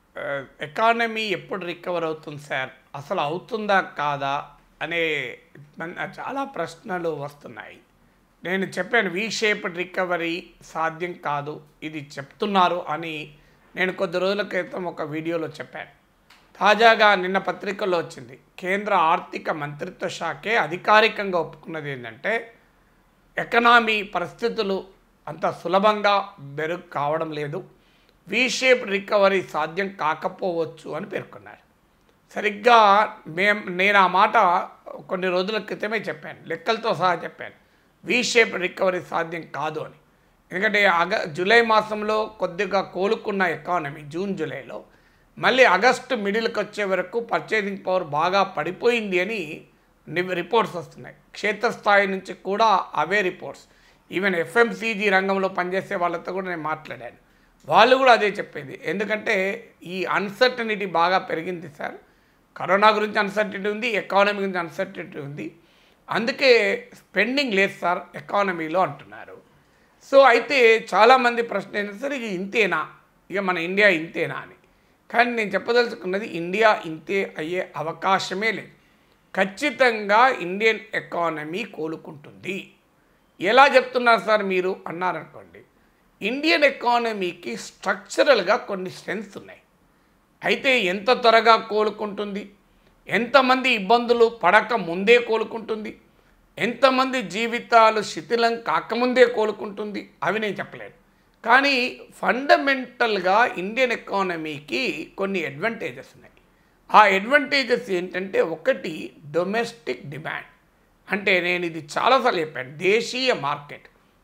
ఆ, ఎకానమీ ఎప్పుడు రికవర్ అవుతుంది సార్ అసలు అవుతుందా కాదా అనే మన- చాలా ప్రశ్నలు వస్తున్నాయి నేను చెప్పాను వీ షేప్డ్ రికవరీ సాధ్యం కాదు ఇది చెప్తున్నారు అని నేను కొద్ది రోజుల క్రితం ఒక వీడియోలో చెప్పాను తాజాగా నిన్న పత్రికల్లో వచ్చింది కేంద్ర ఆర్థిక మంత్రిత్వ శాఖే అధికారికంగా ఒప్పుకున్నది ఏంటంటే ఎకనామీ పరిస్థితులు అంత సులభంగా మెరుగు కావడం లేదు వీ షేప్ రికవరీ సాధ్యం కాకపోవచ్చు అని పేర్కొన్నారు సరిగ్గా మేం నేను ఆ మాట కొన్ని రోజుల క్రితమే చెప్పాను లెక్కలతో సహా చెప్పాను వీ షేప్ రికవరీ సాధ్యం కాదు అని ఎందుకంటే అగ జూలై మాసంలో కొద్దిగా కోలుకున్న ఎకానమీ జూన్ జూలైలో మళ్ళీ ఆగస్టు మిడిల్కి వచ్చే వరకు పర్చేసింగ్ పవర్ బాగా పడిపోయింది అని ని- రిపోర్ట్స్ వస్తున్నాయి క్షేత్రస్థాయి నుంచి కూడా అవే రిపోర్ట్స్ ఈవెన్ ఎఫ్ఎంసీజీ రంగంలో పనిచేసే వాళ్ళతో కూడా నేను మాట్లాడాను వాళ్ళు కూడా అదే చెప్పేది ఎందుకంటే ఈ అన్సర్టనిటీ బాగా పెరిగింది సార్ కరోనా గురించి అన్సర్టిటీ ఉంది ఎకానమీ గురించి అన్సర్టిటీ ఉంది అందుకే స్పెండింగ్ లేదు సార్ ఎకానమీలో అంటున్నారు సో అయితే చాలామంది ప్రశ్న ఏంటంటే సార్ ఇక ఇంతేనా ఇక మన ఇండియా ఇంతేనా అని కానీ నేను చెప్పదలుచుకున్నది ఇండియా ఇంతే అయ్యే అవకాశమే లేదు ఖచ్చితంగా ఇండియన్ ఎకానమీ కోలుకుంటుంది ఎలా చెప్తున్నారు సార్ మీరు అన్నారనుకోండి ఇండియన్ ఎకానమీకి స్ట్రక్చరల్గా కొన్ని స్ట్రెంగ్స్ ఉన్నాయి అయితే ఎంత త్వరగా కోలుకుంటుంది ఎంతమంది ఇబ్బందులు పడక ముందే కోలుకుంటుంది ఎంతమంది జీవితాలు శిథిలం కాకముందే కోలుకుంటుంది అవి నేను చెప్పలేను కానీ ఫండమెంటల్గా ఇండియన్ ఎకానమీకి కొన్ని అడ్వాంటేజెస్ ఉన్నాయి ఆ అడ్వాంటేజెస్ ఏంటంటే ఒకటి డొమెస్టిక్ డిమాండ్ అంటే నేను ఇది చాలాసార్లు చెప్పాను దేశీయ మార్కెట్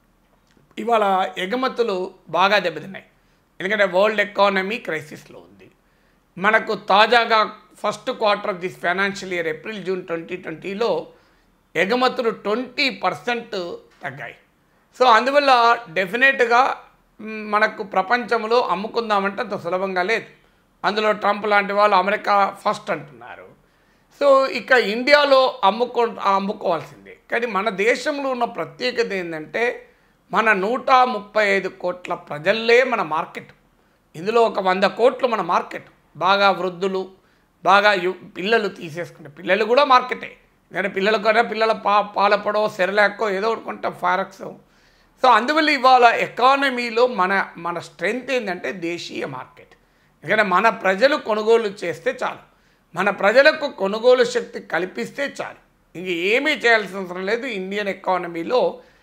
ఇవాళ ఎగుమతులు బాగా దెబ్బతిన్నాయి ఎందుకంటే వరల్డ్ ఎకానమీ క్రైసిస్లో ఉంది మనకు తాజాగా first quarter of this financial year April June twenty ట్వంటీలో ఎగుమతులు ట్వంటీ పర్సెంట్ తగ్గాయి సో అందువల్ల డెఫినెట్గా మ్, మనకు ప్రపంచంలో అమ్ముకుందామంటే అంత సులభంగా లేదు అందులో ట్రంప్ లాంటి వాళ్ళు అమెరికా ఫస్ట్ అంటున్నారు సో ఇక ఇండియాలో అమ్ముకో అమ్ముకోవాల్సిందే కానీ మన దేశంలో ఉన్న ప్రత్యేకత ఏంటంటే మన నూట ముప్పై ఐదు కోట్ల ప్రజల్లే మన మార్కెట్ ఇందులో ఒక వంద కోట్లు మన మార్కెట్ బాగా వృద్ధులు బాగా యు పిల్లలు తీసేసుకుంటే పిల్లలు కూడా మార్కెటే నేను పిల్లల కన్నా పిల్లల పా పాలపడో సెరలాక్కో ఏదో ఒకటి కొంటాం ఫారెక్స్ సో అందువల్ల ఇవాళ ఎకానమీలో మన మన స్ట్రెంగ్త్ ఏంటంటే దేశీయ మార్కెట్ ఎందుకంటే మన ప్రజలు కొనుగోలు చేస్తే చాలు మన ప్రజలకు కొనుగోలు శక్తి కల్పిస్తే చాలు ఇంక ఏమీ చేయాల్సిన అవసరం లేదు ఇండియన్ ఎకానమీలో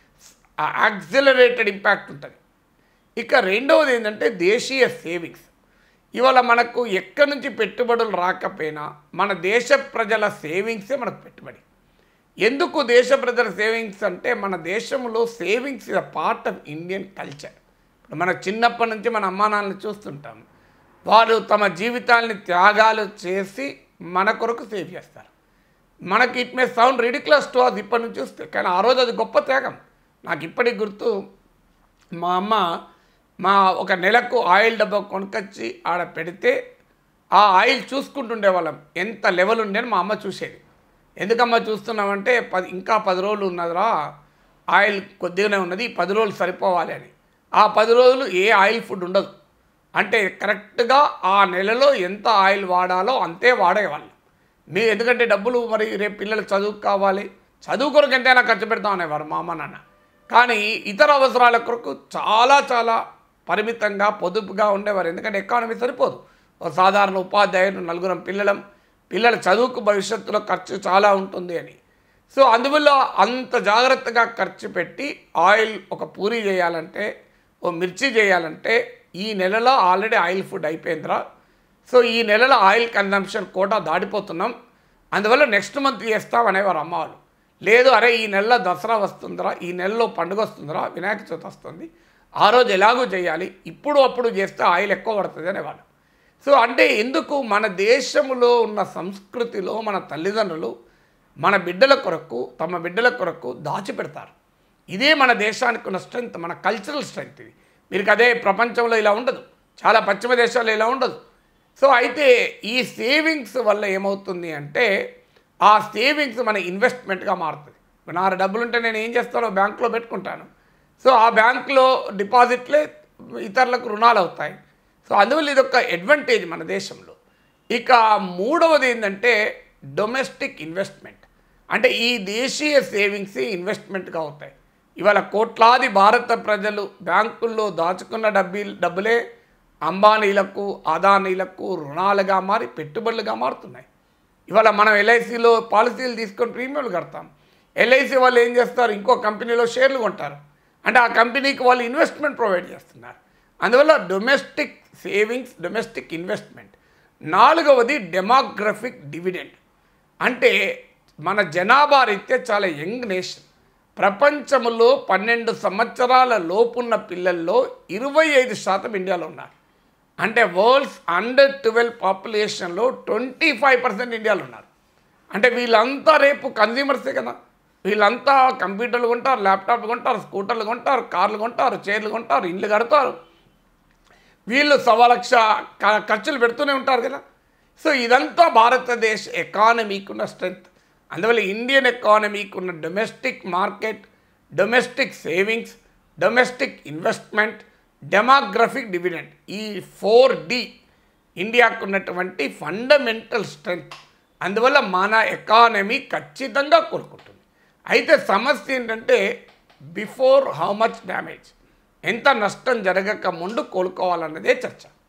యాక్సిలరేటెడ్ ఇంపాక్ట్ ఉంటుంది ఇక రెండవది ఏంటంటే దేశీయ సేవింగ్స్ ఇవాళ మనకు ఎక్కడి నుంచి పెట్టుబడులు రాకపోయినా మన దేశ ప్రజల సేవింగ్సే మనకు పెట్టుబడి ఎందుకు దేశ ప్రజల సేవింగ్స్ అంటే మన దేశంలో savings is a part of Indian culture ఇప్పుడు మన చిన్నప్పటి నుంచి మన అమ్మా నాన్నలు చూస్తుంటాం వారు తమ జీవితాల్ని త్యాగాలు చేసి మన కొరకు సేవ్ చేస్తారు మనకి it may sound ridiculous too అది ఇప్పటి నుంచి చూస్తే కానీ ఆ రోజు అది గొప్ప త్యాగం నాకు ఇప్పటికి గుర్తు మా అమ్మ మా ఒక నెలకు ఆయిల్ డబ్బా కొనుకొచ్చి ఆడ పెడితే ఆ ఆయిల్ చూసుకుంటుండే వాళ్ళం ఎంత లెవెల్ ఉండేని మా అమ్మ చూసేది ఎందుకమ్మా చూస్తున్నామంటే పది ఇంకా పది రోజులు ఉన్నదిరా ఆయిల్ కొద్దిగానే ఉన్నది ఈ పది రోజులు సరిపోవాలి అని ఆ పది రోజులు ఏ ఆయిల్ ఫుడ్ ఉండదు అంటే కరెక్ట్గా ఆ నెలలో ఎంత ఆయిల్ వాడాలో అంతే వాడేవాళ్ళు మీ ఎందుకంటే డబ్బులు మరి రేపు పిల్లలు చదువు కావాలి చదువు కొరకు ఎంతైనా ఖర్చు పెడతాం అనేవారు మా అమ్మ నాన్న కానీ ఇతర అవసరాల కొరకు చాలా చాలా పరిమితంగా పొదుపుగా ఉండేవారు ఎందుకంటే ఎకానమీ సరిపోదు ఒక సాధారణ ఉపాధ్యాయులు నలుగురం పిల్లలం పిల్లల చదువుకు భవిష్యత్తులో ఖర్చు చాలా ఉంటుంది అని సో అందువల్ల అంత జాగ్రత్తగా ఖర్చు పెట్టి ఆయిల్ ఒక పూరి చేయాలంటే ఓ మిర్చి చేయాలంటే ఈ నెలలో ఆల్రెడీ ఆయిల్ ఫుడ్ అయిపోయిందిరా సో ఈ నెలలో ఆయిల్ కన్జంప్షన్ కోటా దాటిపోతున్నాం అందువల్ల నెక్స్ట్ మంత్ చేస్తాం అనేవారు అమ్మవాళ్ళు లేదు అరే ఈ నెలలో దసరా వస్తుందిరా ఈ నెలలో పండుగ వస్తుందిరా వినాయక చవితి వస్తుంది ఆ రోజు ఎలాగో చేయాలి ఇప్పుడు అప్పుడు చేస్తే ఆయిల్ ఎక్కువ పడుతుంది అనేవాళ్ళు సో అంటే ఎందుకు మన దేశంలో ఉన్న సంస్కృతిలో మన తల్లిదండ్రులు మన బిడ్డల కొరకు తమ బిడ్డల కొరకు దాచిపెడతారు ఇదే మన దేశానికి ఉన్న స్ట్రెంగ్త్ మన కల్చరల్ స్ట్రెంగ్త్ ఇది మీరు అదే ప్రపంచంలో ఇలా ఉండదు చాలా పశ్చిమ దేశాల్లో ఇలా ఉండదు సో అయితే ఈ సేవింగ్స్ వల్ల ఏమవుతుంది అంటే ఆ సేవింగ్స్ మన ఇన్వెస్ట్మెంట్గా మారుతుంది ఇప్పుడు నా డబ్బులు ఉంటే నేను ఏం చేస్తానో బ్యాంకులో పెట్టుకుంటాను సో ఆ బ్యాంకులో డిపాజిట్లే ఇతరులకు రుణాలు అవుతాయి సో సో అందువల్ల ఇది ఒక అడ్వాంటేజ్ మన దేశంలో ఇక మూడవది ఏంటంటే డొమెస్టిక్ ఇన్వెస్ట్మెంట్ అంటే ఈ దేశీయ సేవింగ్స్ ఇన్వెస్ట్మెంట్గా అవుతాయి ఇవాళ కోట్లాది భారత ప్రజలు బ్యాంకుల్లో దాచుకున్న డబ్బీ డబ్బులే అంబానీలకు అదానీలకు రుణాలుగా మారి పెట్టుబడులుగా మారుతున్నాయి ఇవాళ మనం ఎల్ఐసిలో పాలసీలు తీసుకొని ప్రీమియంలు కడతాం ఎల్ఐసి వాళ్ళు ఏం చేస్తారు ఇంకో కంపెనీలో షేర్లు కొంటారు అంటే ఆ కంపెనీకి వాళ్ళు ఇన్వెస్ట్మెంట్ ప్రొవైడ్ చేస్తున్నారు అందువల్ల డొమెస్టిక్ సేవింగ్స్ డొమెస్టిక్ ఇన్వెస్ట్మెంట్ నాలుగవది డెమోగ్రఫిక్ డివిడెండ్ అంటే మన జనాభా రీత్యా చాలా యంగ్ నేషన్ ప్రపంచంలో పన్నెండు సంవత్సరాల లోపున్న పిల్లల్లో ఇరవై ఐదు శాతం ఇండియాలో ఉన్నారు అంటే వరల్డ్స్ అండర్ ట్వెల్వ్ పాపులేషన్లో ట్వంటీ ఫైవ్ పర్సెంట్ ఇండియాలో ఉన్నారు అంటే వీళ్ళంతా రేపు కన్జ్యూమర్సే కదా వీళ్ళంతా కంప్యూటర్లు కొంటారు ల్యాప్టాప్లు కొంటారు స్కూటర్లు కొంటారు కార్లు కొంటారు చైర్లు కొంటారు ఇండ్లు కడతారు వీళ్ళు సవా లక్ష క- ఖర్చులు పెడుతూనే ఉంటారు కదా సో ఇదంతా భారతదేశ ఎకానమీకి ఉన్న స్ట్రెంగ్త్ అందువల్ల ఇండియన్ ఎకానమీకి ఉన్న domestic market domestic savings domestic investment demographic dividend ఈ ఫోర్ డి ఇండియాకు ఉన్నటువంటి ఫండమెంటల్ స్ట్రెంగ్త్ అందువల్ల మన ఎకానమీ ఖచ్చితంగా కోలుకుంటుంది అయితే సమస్య ఏంటంటే బిఫోర్ హౌ మచ్ డ్యామేజ్ ఎంత నష్టం జరగక ముందు కోలుకోవాలన్నదే చర్చ